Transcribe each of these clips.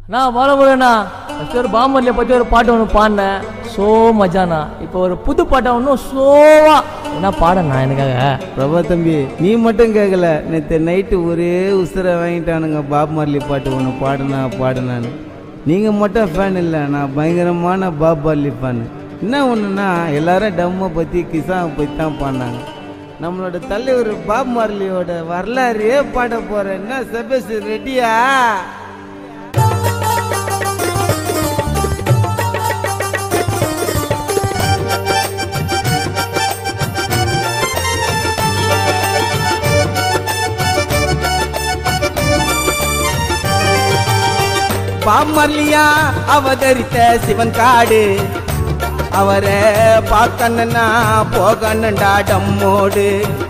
நான் பாலமுருகண்ணா ஃபஸ்ட் ஒரு பாம்பர்லியை பற்றி ஒரு பாட்டு ஒன்று பாடினேன் சோ மஜாண்ணா இப்போ ஒரு புது பாட்டை ஒன்றும் சோவா என்ன பாடண்ணா எனக்காக பிரபா தம்பி நீ மட்டும் கேட்கல நேற்று நைட்டு ஒரே உசுரை வாங்கிட்டானுங்க பாப் மார்லி பாட்டு ஒன்று பாடுனா பாடுனான்னு நீங்கள் மட்டும் ஃபேன் இல்லை நான் பயங்கரமான பாப் மார்லி ஃபேன் என்ன ஒன்றுனா எல்லாரும் டம்மை பற்றி கிசாவை பற்றி தான் பாடினாங்க நம்மளோட தலைவர் பாப் மார்லியோட வரலாறையே பாட போகிற என்ன சபேஸ் ரெடியா பாமர்லியா அவதரித்த சிவன் காடு அவரை பார்க்கணுன்னா போகணுண்டா டம்மோடு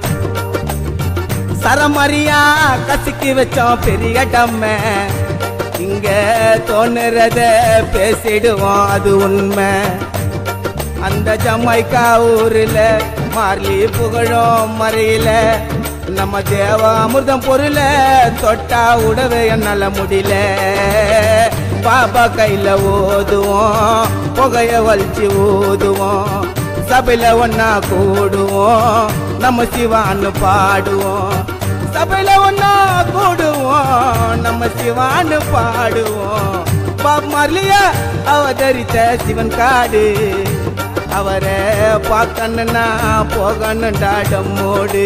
சரமரியா கசிக்கி வச்சோம் பெரிய டம்ம இங்க தோணுறத பேசிடுவோம் அது உண்மை அந்த ஜமைக்கா ஊர்ல மார்லி புகழும் மறையில நம்ம தேவ அமிர்தம் பொருள தொட்டா உடவே என்னால முடியல பாபா கையில ஓதுவோம் புகைய வலிச்சு ஊதுவோம் சபையில ஒன்னா கூடுவோம் நம்ம சிவான்னு பாடுவோம் சபையில ஒன்னா கூடுவோம் நம்ம சிவான்னு பாடுவோம் பாப் மார்லியா அவதரித்த சிவன் காடு அவரை பார்க்கணுன்னா போகணுண்டா டம்மோடு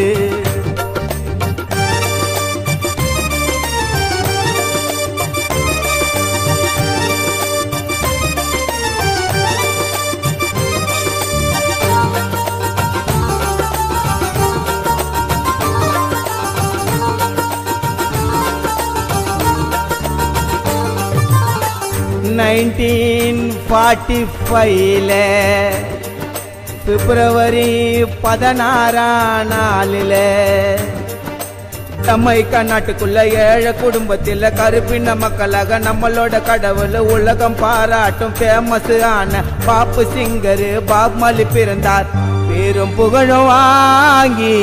நைன்டீன் ஃபார்ட்டி ஃபைவ்ல பிப்ரவரி பதினாறாம் நாளில் ஜமைக்கா நாட்டுக்குள்ள ஏழை குடும்பத்தில் கருப்பின மக்களாக நம்மளோட கடவுள் உலகம் பாராட்டும் ஃபேமஸ் ஆன பாப்பு சிங்கரு பாப் மலி பிறந்தார் பேரும் புகழும் வாங்கி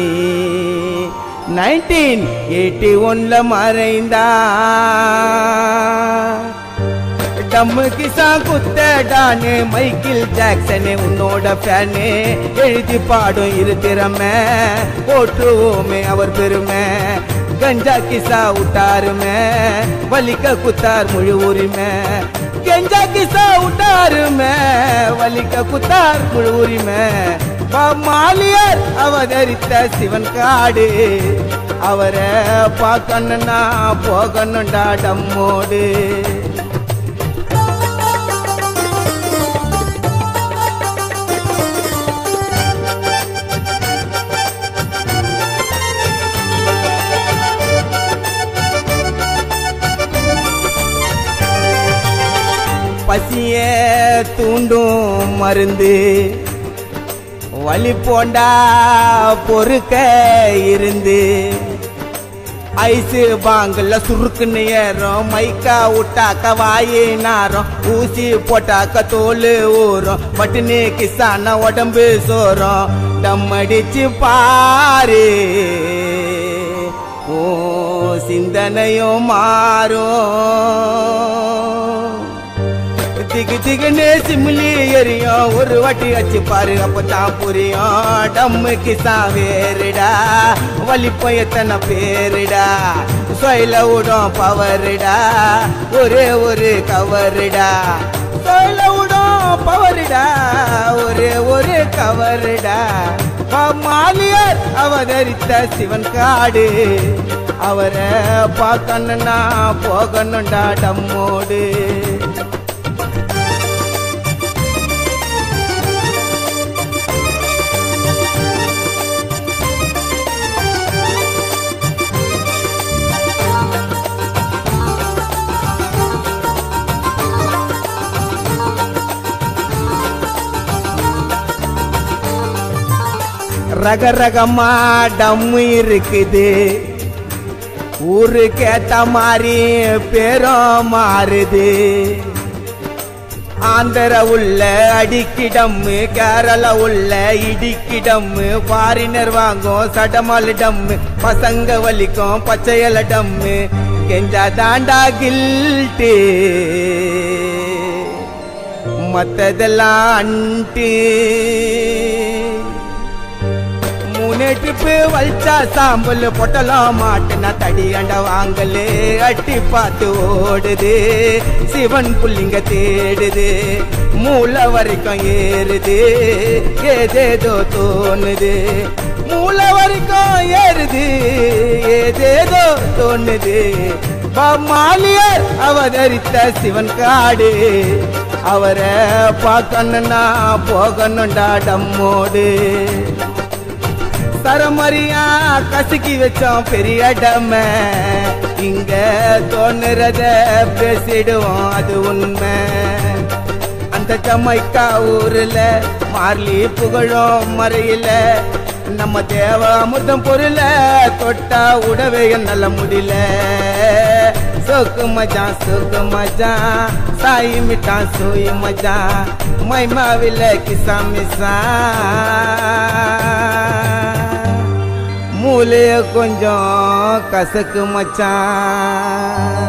நைன்டீன் எயிட்டி ஒன்ல மறைந்தார் டம்மு கிசா குத்தடானு மைக்கேல் ஜாக்சனு உன்னோட ஃபேனு எழுதி பாடும் இரு திறமை போற்றுவோமே அவர் பெருமை கஞ்சா கிசா விட்டாருமே வலிக்க குத்தார் முழு உரிமை கஞ்சா கிசா விட்டாருமே வலிக்க குத்தார் முழு உரிமை மாலியர் அவதரித்த சிவன் காடு அவரை பார்க்கணுன்னா போகணுண்டா டம்மோடு பசிய தூண்டும் மருந்து வலி போண்டா பொறுக்க இருந்து ஐஸு பாங்கல்ல சுருக்குன்னு ஏறும் மைக்கா விட்டாக்க வாயே நாரம் ஊசி போட்டாக்க தோல் ஊறும் பட்டுனு கிசான உடம்பு சோறும் டம் அடிச்சு பாரு ஓ சிந்தனையும் மாறும் திகு திகுன்னு சிம்லி எரியும் ஒரு வாட்டி வச்சு பாரு அப்பதான் புரியும் டம்மு கிசா வேறுடா வலிப்பம் எத்தனை பேருடா சொயில விடும் பவருடா ஒரே ஒரு கவருடா சொயில விடும் பவருடா ஒரே ஒரு கவருடா மாலியர் அவதரித்த சிவன் காடு அவரை பார்க்கணுன்னா போகணுண்டா டம்மோடு ரக ரகமா டம்மு இருக்குது ஊருக்கு ஏத்த மாதிரி பேரும் மாறுது ஆந்திர உள்ள அடிக்கிடம்மு கேரள உள்ள இடிக்கிடம்மு ஃபாரினர் வாங்கும் சடமால் டம்மு பசங்க வலிக்கும் பச்சையல டம்மு கெஞ்சா தாண்டா கில்ட்டு மத்ததெல்லாம் அன்ட்டு மூணு ட்ரிப்பு வலிச்சா சாம்பல் பொட்டலாம் மாட்டுனா தடி அண்ட வாங்கலே அட்டி பார்த்து ஓடுது சிவன் புள்ளிங்க தேடுது மூளை வரைக்கும் ஏறுது ஏதேதோ தோணுது மூளை வரைக்கும் ஏறுது ஏதேதோ தோணுது மாலியர் அவதரித்த சிவன் காடு அவரை பார்க்கணுன்னா போகணும்டா டம்மோடு சரமரியா கசக்கி வச்சோம் பெரிய டம்ம இங்க தோணுறத பேசிடுவோம் அது உண்மை அந்த ஜமைக்கா ஊர்ல மார்லி புகழும் மறையில நம்ம தேவ அமிர்தம் பொருள தொட்டா உடவே நல்ல முடியல சோக்கு மஜான் சோக்கு மஜான் சாய் மிட்டான் சோய் மஜான் மைமாவில கிசா மிசா மூலைய கொஞ்சம் கசக்கு மச்சான்